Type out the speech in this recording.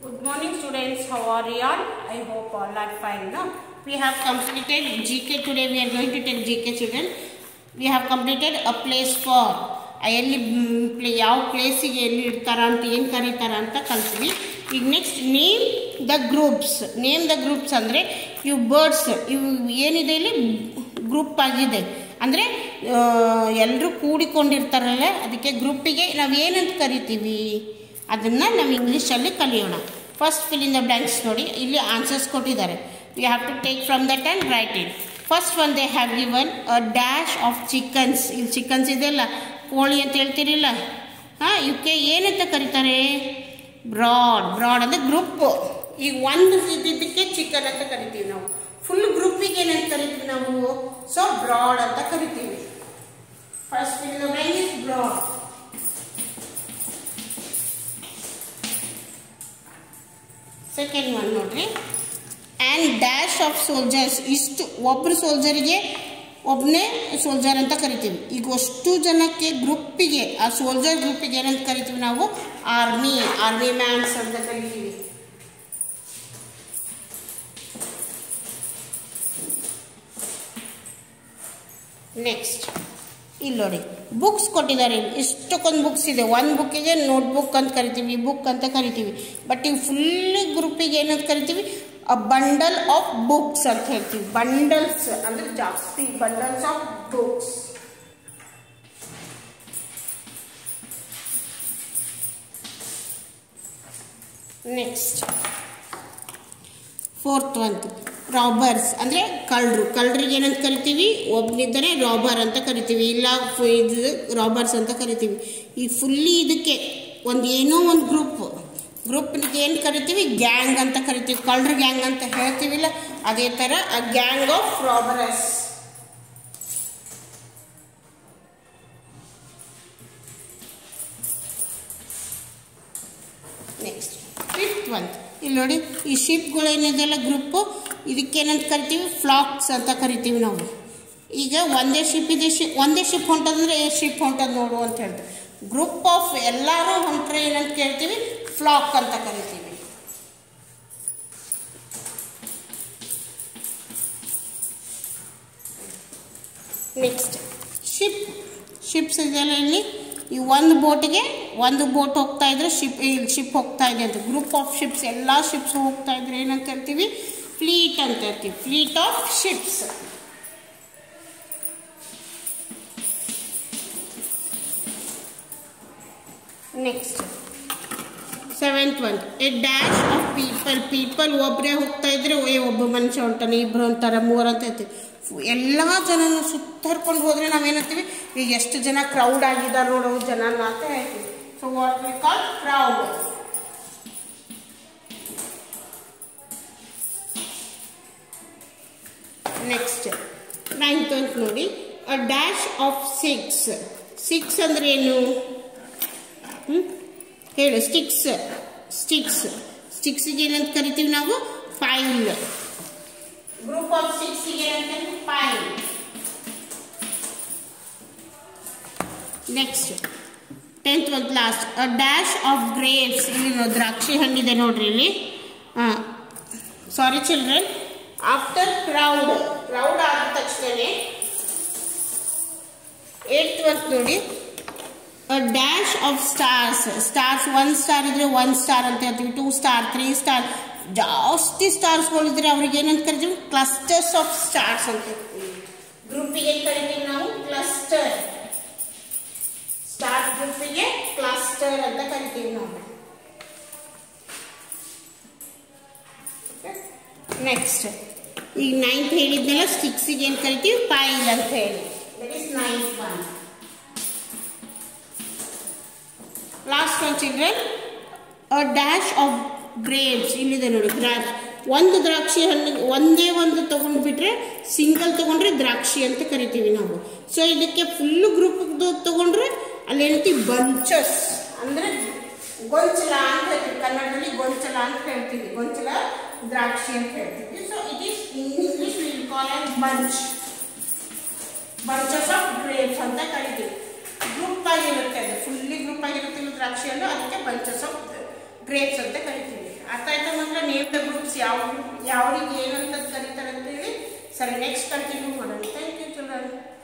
Good morning students, how are you all? I hope all are fine. No? We have completed GK today. We are going to take GK children. We have completed a place for ಎಲ್ಲಿ play ಯಾವ ಪ್ಲೇಸಿಗೆ ಎಲ್ಲಿ ಇಡ್ತಾರ ಅಂತ ಏನು ಕರೀತಾರ ಅಂತ ಕಲ್ತ್ವಿ ಈಗ next name the groups name the groups ಅಂದರೆ ಇವು ಬರ್ಡ್ಸ್ ಇವು ಏನಿದೆ ಇಲ್ಲಿ ಗ್ರೂಪ್ ಆಗಿದೆ ಅಂದರೆ ಎಲ್ಲರೂ ಕೂಡಿಕೊಂಡಿರ್ತಾರಲ್ಲ ಅದಕ್ಕೆ ಗ್ರೂಪಿಗೆ ನಾವು ಏನಂತ ಕರಿತೀವಿ ಅದನ್ನು ನಾವು ಇಂಗ್ಲೀಷಲ್ಲಿ ಕಲಿಯೋಣ first fill in the blanks ನೋಡಿ ಇಲ್ಲಿ ಆನ್ಸರ್ಸ್ ಕೊಟ್ಟಿದ್ದಾರೆ we have to take from that and write it first one they have given a dash of chickens ಇಲ್ಲಿ ಚಿಕನ್ಸ್ ಇದೆಯಲ್ಲ ಕೋಳಿ ಅಂತ ಹೇಳ್ತಿರಿಲ್ಲ ಹಾಂ ಇವಕ್ಕೆ ಏನಂತ ಕರೀತಾರೆ ಬ್ರಾಡ್ ಬ್ರಾಡ್ ಅಂದರೆ ಗ್ರೂಪ್ ಈಗ ಒಂದು ಇದ್ದಿದ್ದಕ್ಕೆ ಚಿಕನ್ ಅಂತ ಕರಿತೀವಿ ನಾವು ಫುಲ್ ಗ್ರೂಪಿಗೆ ಏನಂತ ಕರಿತೀವಿ ನಾವು ಸೊ ಬ್ರಾಡ್ ಅಂತ ಕರಿತೀವಿ first fill in the blank is brood second one ನೋಡ್ರಿ ಆ್ಯಂಡ್ ಡ್ಯಾಶ್ ಆಫ್ ಸೋಲ್ಜರ್ಸ್ ಇಷ್ಟು ಒಬ್ಬರು ಸೋಲ್ಜರಿಗೆ ಒಬ್ಬನೇ ಸೋಲ್ಜರ್ ಅಂತ ಕರಿತೀವಿ ಈಗ ಅಷ್ಟು ಜನಕ್ಕೆ ಗ್ರೂಪಿಗೆ ಆ ಸೋಲ್ಜರ್ ಗ್ರೂಪಿಗೆ ಏನಂತ ಕರಿತೀವಿ ನಾವು ಆರ್ಮಿ ಆರ್ಮಿ ಮ್ಯಾನ್ಸ್ ಅಂತ ಕರಿತೀವಿ ನೆಕ್ಸ್ಟ್ ಇಲ್ಲಿ ನೋಡಿ ಬುಕ್ಸ್ ಕೊಟ್ಟಿದ್ದಾರೆ ಇಲ್ಲಿ ಇಷ್ಟಕ್ಕೊಂದು ಬುಕ್ಸ್ ಇದೆ ಒಂದು ಬುಕ್ಕಿಗೆ ನೋಟ್ ಬುಕ್ ಅಂತ ಕರಿತೀವಿ ಬುಕ್ ಅಂತ ಕರಿತೀವಿ ಬಟ್ ಇವು ಫುಲ್ ಗ್ರೂಪಿಗೆ ಏನಂತ ಕರಿತೀವಿ ಅ ಬಂಡಲ್ ಆಫ್ ಬುಕ್ಸ್ ಅಂತ ಹೇಳ್ತೀವಿ ಬಂಡಲ್ಸ್ ಅಂದ್ರೆ ಜಾಸ್ತಿ bundles of books next fourth ಒಂದು ರಾಬರ್ಸ್ ಅಂದರೆ ಕಳ್ಳರು ಕಳ್ಳರಿಗೆ ಏನಂತ ಕರಿತೀವಿ ಒಬ್ಬನಿದ್ದರೆ ರಾಬರ್ ಅಂತ ಕರಿತೀವಿ ಇಲ್ಲ ಇದು ರಾಬರ್ಸ್ ಅಂತ ಕರಿತೀವಿ ಈ ಫುಲ್ಲಿ ಇದಕ್ಕೆ ಒಂದು ಏನೋ ಒಂದು ಗ್ರೂಪ್ ಗ್ರೂಪ್ನಿಗೆ ಏನು ಕರಿತೀವಿ ಗ್ಯಾಂಗ್ ಅಂತ ಕರಿತೀವಿ ಕಳ್ಳರ ಗ್ಯಾಂಗ್ ಅಂತ ಹೇಳ್ತೀವಿಲ್ಲ ಅದೇ ಥರ ಆ gang of robbers next fifth one ಇಲ್ಲಿ ನೋಡಿ ಈ ಶಿಪ್ಗಳು ಏನಿದೆಲ್ಲ ಗ್ರೂಪು ಇದಕ್ಕೇನಂತ ಕರಿತೀವಿ ಫ್ಲಾಕ್ಸ್ ಅಂತ ಕರಿತೀವಿ ನಾವು ಈಗ ಒಂದೇ ಶಿಪ್ ಇದೆ ಶಿಪ್ ಒಂದೇ ಶಿಪ್ ಹೊಂಟದಂದ್ರೆ ಏ ಶಿಪ್ ಹೊಂಟದ ನೋಡು ಅಂತ ಹೇಳ್ತೀವಿ ಗ್ರೂಪ್ ಆಫ್ ಎಲ್ಲರೂ ಹೊಂಟ್ರೆ ಏನಂತ ಕೇಳ್ತೀವಿ ಫ್ಲಾಕ್ ಅಂತ ಕರಿತೀವಿ ನೆಕ್ಸ್ಟ್ ಶಿಪ್ ಶಿಪ್ಸ್ ಇದೆಯಲ್ಲ ಇಲ್ಲಿ ಈ ಒಂದು ಬೋಟಿಗೆ ಒಂದು ಬೋಟ್ ಹೋಗ್ತಾ ಇದ್ರೆ ಶಿಪ್ ಶಿಪ್ ಹೋಗ್ತಾ ಇದೆ ಅಂತ ಗ್ರೂಪ್ ಆಫ್ ಶಿಪ್ಸ್ ಎಲ್ಲ ಶಿಪ್ಸ್ ಹೋಗ್ತಾ ಇದ್ರೆ ಏನಂತ ಹೇಳ್ತೀವಿ ಫ್ಲೀಟ್ ಅಂತ ಹೇಳ್ತೀವಿ fleet of ships next seventh one a dash of people people ಒಬ್ಬರೇ ಹೋಗ್ತಾ ಇದ್ರೆ ಏ ಒಬ್ಬ ಮನುಷ್ಯ ಹೊಂಟಾನೆ ಇಬ್ರು ಅಂತಾರೆ ಮೂರು ಅಂತ ಹೇಳ್ತೀವಿ ಎಲ್ಲ ಜನನು ಸುತ್ತರ್ಕೊಂಡು ಹೋದ್ರೆ ನಾವೇನಂತೀವಿ ಈಗ ಎಷ್ಟು ಜನ ಕ್ರೌಡ್ ಆಗಿದ್ದಾರೆ ನೋಡೋ ಜನ ಅಂತ ಹೇಳ್ತೀವಿ so what we call crowd next ninth ಅಂತ ನೋಡಿ a dash of six six ಅಂದ್ರೆ ಏನು ಹ್ಞೂ ಹೇಳು ಸ್ಟಿಕ್ಸ್ ಸ್ಟಿಕ್ಸ್ ಸ್ಟಿಕ್ಸಿಗೆ ಏನಂತ ಕರಿತೀವಿ ನಾವು ಫೈಲ್ ಗ್ರೂಪ್ ಆಫ್ ಸಿಕ್ಸ್ ಏನಂತ ಫೈವ್ ನೆಕ್ಸ್ಟ್ ಟೆಂತ್ ಒಂದು last a dash of grapes ಇಲ್ಲಿ ನೋಡಿ ದ್ರಾಕ್ಷಿ ಹಣ್ಣಿದೆ ನೋಡ್ರಿ ಇಲ್ಲಿ ಹಾಂ sorry children after crowd crowd ಆದ ತಕ್ಷಣನೇ ಏಟ್ ಒಂದು ನೋಡಿ a dash of stars stars one star ಇದ್ರೆ ಒನ್ ಸ್ಟಾರ್ ಅಂತ ಹೇಳ್ತೀವಿ ಟೂ ಸ್ಟಾರ್ ತ್ರೀ ಸ್ಟಾರ್ ಜಾಸ್ತಿ ಸ್ಟಾರ್ಸ್ಗಳಿದ್ರೆ ಅವ್ರಿಗೆ ಏನಂತ ಕರಿತೀವಿ ಕ್ಲಸ್ಟರ್ಸ್ ಆಫ್ ಸ್ಟಾರ್ಸ್ ಅಂತ ಗ್ರೂಪಿಗೆ ಕರಿತೀವಿ ನಾವು ಕ್ಲಸ್ಟರ್ ಸ್ಟಾರ್ ಗ್ರೂಪಿಗೆ ಕ್ಲಸ್ಟರ್ ಅಂತ ಕರಿತೀವಿ ನಾವು ನೆಕ್ಸ್ಟ್ ಈಗ ನೈನ್ತ್ ಹೇಳಿದ್ನೆಲ್ಲ ಸಿಕ್ಸಿಗೆ ಏನು ಕರಿತೀವಿ ಪೈಲ್ ಅಂತ ಹೇಳಿ that is ninth one last one children a dash of grapes ಇಲ್ಲಿದೆ ನೋಡಿ ಗ್ರಾಪ್ಸ್ ಒಂದು ದ್ರಾಕ್ಷಿ ಹಣ್ಣು ಒಂದೇ ಒಂದು ತಗೊಂಡ್ಬಿಟ್ರೆ ಸಿಂಗಲ್ ತಗೊಂಡ್ರೆ ದ್ರಾಕ್ಷಿ ಅಂತ ಕರಿತೀವಿ ನಾವು ಸೊ ಇದಕ್ಕೆ ಫುಲ್ ಗ್ರೂಪ್ ತಗೊಂಡ್ರೆ ಅಲ್ಲಿ ಹೇಳ್ತೀವಿ ಬಂಚಸ್ ಅಂದ್ರೆ ಗೊಂಚಲ ಅಂತ ಹೇಳ್ತೀವಿ ಕನ್ನಡದಲ್ಲಿ ಗೊಂಚಲ ಅಂತ ಹೇಳ್ತೀವಿ ಗೊಂಚಲ ದ್ರಾಕ್ಷಿ ಅಂತ ಹೇಳ್ತೀವಿ so it is in English will call as bunch bunches of grapes ಅಂತ ಕರಿತೀವಿ ಗ್ರೂಪ್ ಆಗಿರುತ್ತೆ ಅದು ಫುಲ್ಲಿ ಗ್ರೂಪ್ ಆಗಿರುತ್ತೆ ದ್ರಾಕ್ಷಿ ಹಣ್ಣು ಅದಕ್ಕೆ ಬಂಚಸ್ ಆಫ್ ಗ್ರೇಪ್ಸ್ ಅಂತ ಕರಿತೀವಿ ಅರ್ಥ ಆಯ್ತಾ ಮಕ್ಕಳ ನೇಮ್ ದ ಗ್ರೂಪ್ಸ್ ಯಾವ ಯಾವ್ರಿಗೆ ಏನಂತ ಕರೀತಾರೆ ಅಂತೇಳಿ ಸರಿ ನೆಕ್ಸ್ಟ್ ಕಂಟಿನ್ಯೂ ಮಾಡೋಣ ಥ್ಯಾಂಕ್ ಯು ಚಿಲ್ಡ್ರನ್